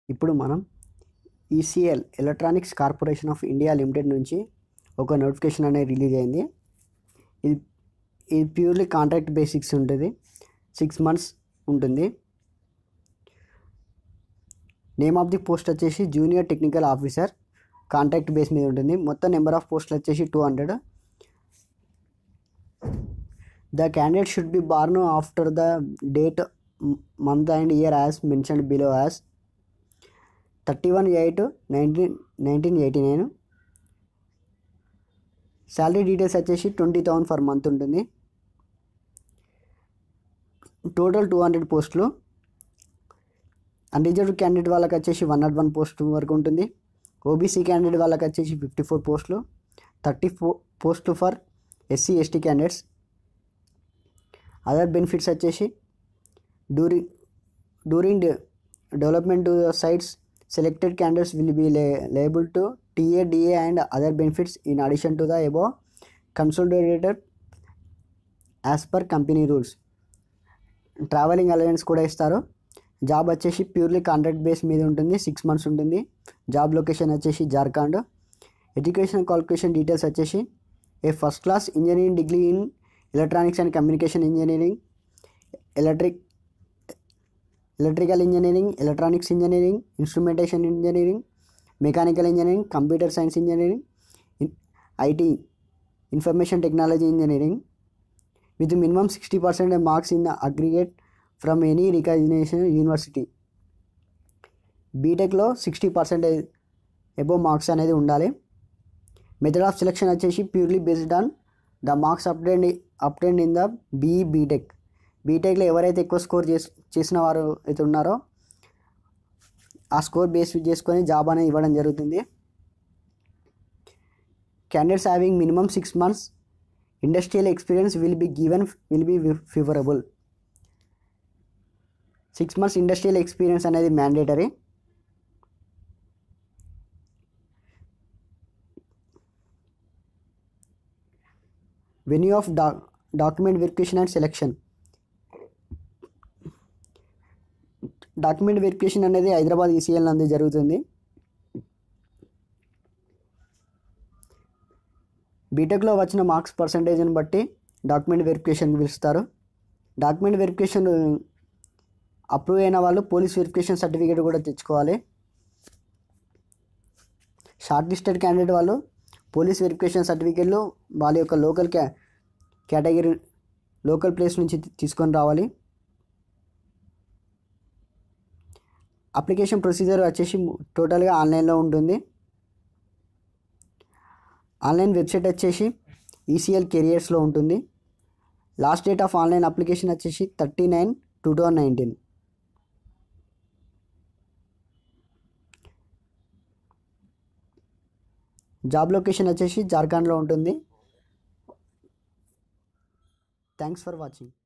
ఇప్పుడు మనం ECL electronics corporation of India limited నుంచి ఒక నోటిఫికేషన్ అనేది రిలీజ్ అయింది ఇది ఇది ప్యూర్లీ కాంట్రాక్ట్ బేసిక్స్ ఉంటుంది సిక్స్ మంత్స్ ఉంటుంది నేమ్ ఆఫ్ ది పోస్ట్ వచ్చేసి junior technical officer contract base మీద ఉంటుంది మొత్తం నెంబర్ ఆఫ్ పోస్టులు వచ్చేసి two hundred the candidate should be born after the date month and year as mentioned below as thirty one eight nineteen nineteen eighty nine salary details వచ్చేసి twenty thousand for month ఉంటుంది total two hundred పోస్టులు unreserved candidate వాళ్ళకి వచ్చేసి one not one post వరకు ఉంటుంది OBC candidate వాళ్ళకి వచ్చేసి fifty four పోస్టులు థర్టీ ఫోర్ పోస్టులు for SC ST candidates other benefits వచ్చేసి during during development sites selected candidates will be liable to TA DA and other benefits in addition to the above consolidated as per company rules travelling allowance కూడా ఇస్తారు job వచ్చేసి purely contract base మీద ఉంటుంది six months ఉంటుంది job location వచ్చేసి Jharkhand education qualification details వచ్చేసి a first class engineering degree in electronics and communication engineering electric electrical engineering electronics engineering instrumentation engineering mechanical engineering computer science engineering IT information technology engineering with minimum sixty percent marks in aggregate from any recognition university బీటెక్లో sixty percentage above marks అనేది ఉండాలి method of selection వచ్చేసి purely based on the marks obtained obtained in the BE BTech బీటెక్లో ఎవరైతే ఎక్కువ score చేసి చేసిన వారు అయితే ఉన్నారో ఆ స్కోర్ బేస్ చేసుకొని జాబ్ అనేది ఇవ్వడం జరుగుతుంది candidates having minimum six months industrial experience will be given will be favourable six months industrial experience అనేది mandatory venue of the document verification and selection document verification అనేది హైదరాబాద్ ఈసీఎల్ నందు జరుగుతుంది బీటెక్లో వచ్చిన మార్క్స్ పర్సంటేజ్ని బట్టి డాక్యుమెంట్ వెరిఫికేషన్ పిలుస్తారు document verification approve అయిన వాళ్ళు పోలీస్ వెరిఫికేషన్ సర్టిఫికేట్ కూడా తెచ్చుకోవాలి షార్ట్ లిస్టెడ్ క్యాండిడేట్ వాళ్ళు పోలీస్ వెరిఫికేషన్ సర్టిఫికేట్లు వాళ్ళ యొక్క లోకల్ క్యా కేటగిరీ లోకల్ ప్లేస్ నుంచి తీసుకొని రావాలి అప్లికేషన్ ప్రొసీజర్ వచ్చేసి టోటల్గా ఆన్లైన్లో ఉంటుంది ఆన్లైన్ వెబ్సైట్ వచ్చేసి ఈసీఎల్ కెరియర్స్లో ఉంటుంది last date of online application వచ్చేసి thirty nine two thousand nineteen job location వచ్చేసి జార్ఖండ్లో ఉంటుంది థ్యాంక్స్ ఫర్ వాచింగ్